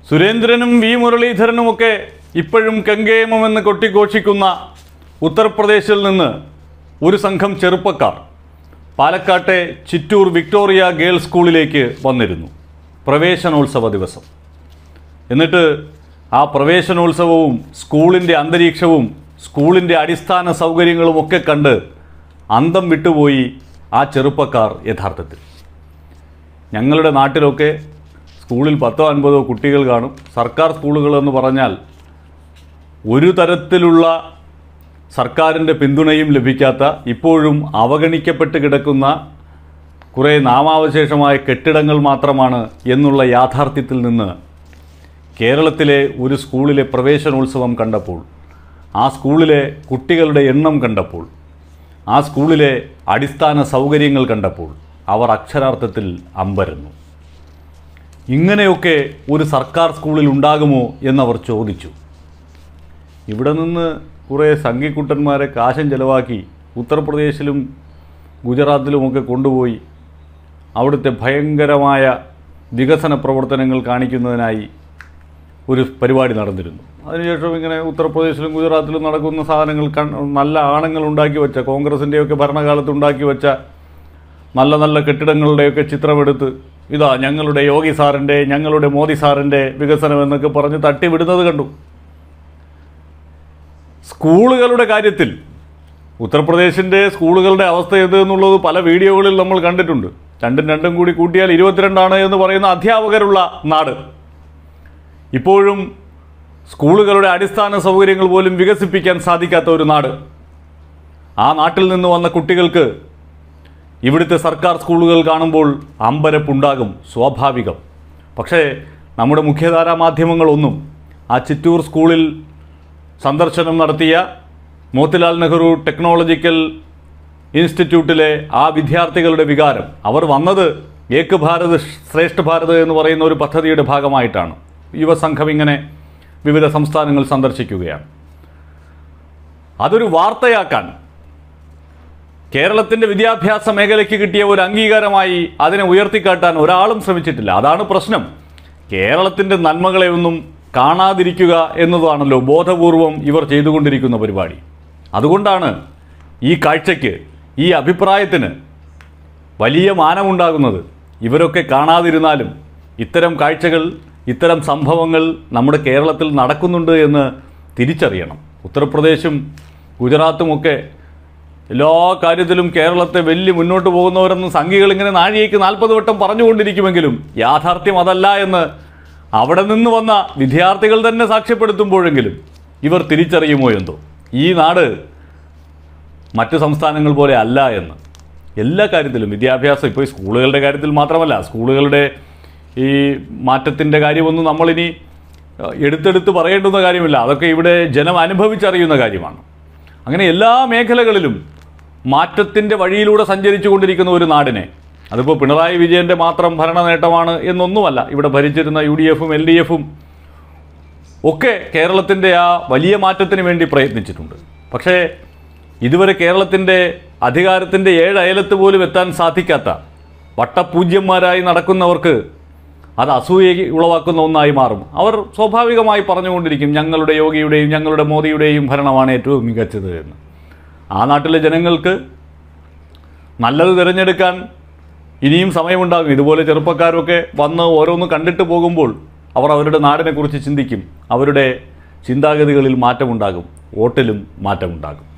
സുരേന്ദ്രനും വി മുരളീധരനുമൊക്കെ ഇപ്പോഴും കെങ്കേമമെന്ന് കൊട്ടിഘോഷിക്കുന്ന ഉത്തർപ്രദേശിൽ നിന്ന് ഒരു സംഘം ചെറുപ്പക്കാർ പാലക്കാട്ടെ ചിറ്റൂർ വിക്ടോറിയ ഗേൾസ് സ്കൂളിലേക്ക് വന്നിരുന്നു പ്രവേശനോത്സവ ദിവസം എന്നിട്ട് ആ പ്രവേശനോത്സവവും സ്കൂളിൻ്റെ അന്തരീക്ഷവും സ്കൂളിൻ്റെ അടിസ്ഥാന സൗകര്യങ്ങളും ഒക്കെ കണ്ട് അന്തം വിട്ടുപോയി ആ ചെറുപ്പക്കാർ യഥാർത്ഥത്തിൽ ഞങ്ങളുടെ നാട്ടിലൊക്കെ സ്കൂളിൽ പത്തോ അൻപതോ കുട്ടികൾ കാണും സർക്കാർ സ്കൂളുകൾ എന്ന് പറഞ്ഞാൽ ഒരു തരത്തിലുള്ള സർക്കാരിൻ്റെ പിന്തുണയും ലഭിക്കാത്ത ഇപ്പോഴും അവഗണിക്കപ്പെട്ട് കിടക്കുന്ന കുറേ നാമാവശേഷമായ കെട്ടിടങ്ങൾ മാത്രമാണ് എന്നുള്ള യാഥാർത്ഥ്യത്തിൽ നിന്ന് കേരളത്തിലെ ഒരു സ്കൂളിലെ പ്രവേശനോത്സവം കണ്ടപ്പോൾ ആ സ്കൂളിലെ കുട്ടികളുടെ എണ്ണം കണ്ടപ്പോൾ ആ സ്കൂളിലെ അടിസ്ഥാന സൗകര്യങ്ങൾ കണ്ടപ്പോൾ അവർ അക്ഷരാർത്ഥത്തിൽ അമ്പരന്നു ഇങ്ങനെയൊക്കെ ഒരു സർക്കാർ സ്കൂളിൽ ഉണ്ടാകുമോ എന്നവർ ചോദിച്ചു ഇവിടെ നിന്ന് കുറേ സംഘിക്കുട്ടന്മാരെ കാശം ചെലവാക്കി ഉത്തർപ്രദേശിലും ഗുജറാത്തിലുമൊക്കെ കൊണ്ടുപോയി അവിടുത്തെ ഭയങ്കരമായ വികസന പ്രവർത്തനങ്ങൾ കാണിക്കുന്നതിനായി ഒരു പരിപാടി നടന്നിരുന്നു അതിനുശേഷം ഇങ്ങനെ ഉത്തർപ്രദേശിലും ഗുജറാത്തിലും നടക്കുന്ന സാധനങ്ങൾ കൺ നല്ല ആണുങ്ങൾ ഉണ്ടാക്കി വെച്ച കോൺഗ്രസിൻ്റെയൊക്കെ ഭരണകാലത്ത് ഉണ്ടാക്കി വെച്ച നല്ല നല്ല കെട്ടിടങ്ങളുടെയൊക്കെ ചിത്രമെടുത്ത് ഇതാ ഞങ്ങളുടെ യോഗി സാറിൻ്റെ ഞങ്ങളുടെ മോദി സാറിൻ്റെ വികസനം എന്നൊക്കെ പറഞ്ഞ് തട്ടിവിടുന്നത് കണ്ടു സ്കൂളുകളുടെ കാര്യത്തിൽ ഉത്തർപ്രദേശിൻ്റെ സ്കൂളുകളുടെ അവസ്ഥ ഏത് എന്നുള്ളത് പല വീഡിയോകളിൽ നമ്മൾ കണ്ടിട്ടുണ്ട് രണ്ടും രണ്ടും കൂടി കൂട്ടിയാൽ ഇരുപത്തിരണ്ടാണ് എന്ന് പറയുന്ന അധ്യാപകരുള്ള നാട് ഇപ്പോഴും സ്കൂളുകളുടെ അടിസ്ഥാന സൗകര്യങ്ങൾ പോലും വികസിപ്പിക്കാൻ സാധിക്കാത്ത ഒരു നാട് ആ നാട്ടിൽ നിന്ന് വന്ന കുട്ടികൾക്ക് ഇവിടുത്തെ സർക്കാർ സ്കൂളുകൾ കാണുമ്പോൾ അമ്പരപ്പുണ്ടാകും സ്വാഭാവികം പക്ഷേ നമ്മുടെ മുഖ്യധാരാ മാധ്യമങ്ങളൊന്നും ആ ചിറ്റൂർ സ്കൂളിൽ സന്ദർശനം നടത്തിയ മോത്തിലാൽ നെഹ്റു ടെക്നോളജിക്കൽ ഇൻസ്റ്റിറ്റ്യൂട്ടിലെ ആ വിദ്യാർത്ഥികളുടെ വികാരം അവർ വന്നത് ഏക് ഭാരത് ശ്രേഷ്ഠ ഭാരത് എന്ന് പറയുന്ന ഒരു പദ്ധതിയുടെ ഭാഗമായിട്ടാണ് യുവസംഘം ഇങ്ങനെ വിവിധ സംസ്ഥാനങ്ങൾ സന്ദർശിക്കുകയാണ് അതൊരു വാർത്തയാക്കാൻ കേരളത്തിൻ്റെ വിദ്യാഭ്യാസ മേഖലയ്ക്ക് കിട്ടിയ ഒരു അംഗീകാരമായി അതിനെ ഉയർത്തിക്കാട്ടാൻ ഒരാളും ശ്രമിച്ചിട്ടില്ല അതാണ് പ്രശ്നം കേരളത്തിൻ്റെ നന്മകളെ ഒന്നും കാണാതിരിക്കുക എന്നതാണല്ലോ ബോധപൂർവം ഇവർ ചെയ്തുകൊണ്ടിരിക്കുന്ന പരിപാടി അതുകൊണ്ടാണ് ഈ കാഴ്ചയ്ക്ക് ഈ അഭിപ്രായത്തിന് വലിയ മാനമുണ്ടാകുന്നത് ഇവരൊക്കെ കാണാതിരുന്നാലും ഇത്തരം കാഴ്ചകൾ ഇത്തരം സംഭവങ്ങൾ നമ്മുടെ കേരളത്തിൽ നടക്കുന്നുണ്ട് എന്ന് തിരിച്ചറിയണം ഉത്തർപ്രദേശും ഗുജറാത്തുമൊക്കെ എല്ലാ കാര്യത്തിലും കേരളത്തെ വെല്ലി മുന്നോട്ട് പോകുന്നവരെന്ന് സംഘികൾ ഇങ്ങനെ നാഴികയ്ക്ക് നാൽപ്പത് വട്ടം പറഞ്ഞുകൊണ്ടിരിക്കുമെങ്കിലും യാഥാർത്ഥ്യം അതല്ല എന്ന് അവിടെ നിന്ന് വന്ന വിദ്യാർത്ഥികൾ തന്നെ സാക്ഷ്യപ്പെടുത്തുമ്പോഴെങ്കിലും ഇവർ തിരിച്ചറിയുമോ എന്തോ ഈ നാട് മറ്റു സംസ്ഥാനങ്ങൾ പോലെ അല്ല എന്ന് എല്ലാ കാര്യത്തിലും വിദ്യാഭ്യാസം ഇപ്പോൾ ഈ സ്കൂളുകളുടെ കാര്യത്തിൽ മാത്രമല്ല സ്കൂളുകളുടെ ഈ മാറ്റത്തിൻ്റെ കാര്യമൊന്നും നമ്മളിനി അഹ്, എടുത്തെടുത്ത് പറയേണ്ടുന്ന കാര്യമില്ല അതൊക്കെ ഇവിടെ ജനം അനുഭവിച്ചറിയുന്ന കാര്യമാണ് അങ്ങനെ എല്ലാ മേഖലകളിലും മാറ്റത്തിൻ്റെ വഴിയിലൂടെ സഞ്ചരിച്ചു കൊണ്ടിരിക്കുന്ന ഒരു നാടിനെ അതിപ്പോൾ പിണറായി വിജയൻ്റെ മാത്രം ഭരണ നേട്ടമാണ് എന്നൊന്നുമല്ല ഇവിടെ ഭരിച്ചിരുന്ന യു ഡി എഫും എൽ ഡി എഫും ഒക്കെ കേരളത്തിൻ്റെ ആ വലിയ മാറ്റത്തിന് വേണ്ടി പ്രയത്നിച്ചിട്ടുണ്ട് പക്ഷേ ഇതുവരെ കേരളത്തിൻ്റെ അധികാരത്തിൻ്റെ ഏഴ് അയലത്ത് പോലും എത്താൻ സാധിക്കാത്ത വട്ടപൂജ്യന്മാരായി നടക്കുന്നവർക്ക് അത് അസൂയ ഉളവാക്കുന്ന ഒന്നായി മാറും അവർ സ്വാഭാവികമായി പറഞ്ഞുകൊണ്ടിരിക്കും ഞങ്ങളുടെ യോഗിയുടെയും ഞങ്ങളുടെ മോദിയുടെയും ഭരണമാണ് ഏറ്റവും മികച്ചത് എന്ന് ആ നാട്ടിലെ ജനങ്ങൾക്ക് നല്ലത് തിരഞ്ഞെടുക്കാൻ ഇനിയും സമയമുണ്ടാകും ഇതുപോലെ ചെറുപ്പക്കാരൊക്കെ വന്ന് ഓരോന്ന് കണ്ടിട്ട് പോകുമ്പോൾ അവർ അവരുടെ നാടിനെക്കുറിച്ച് ചിന്തിക്കും അവരുടെ ചിന്താഗതികളിൽ മാറ്റമുണ്ടാകും വോട്ടിലും മാറ്റമുണ്ടാകും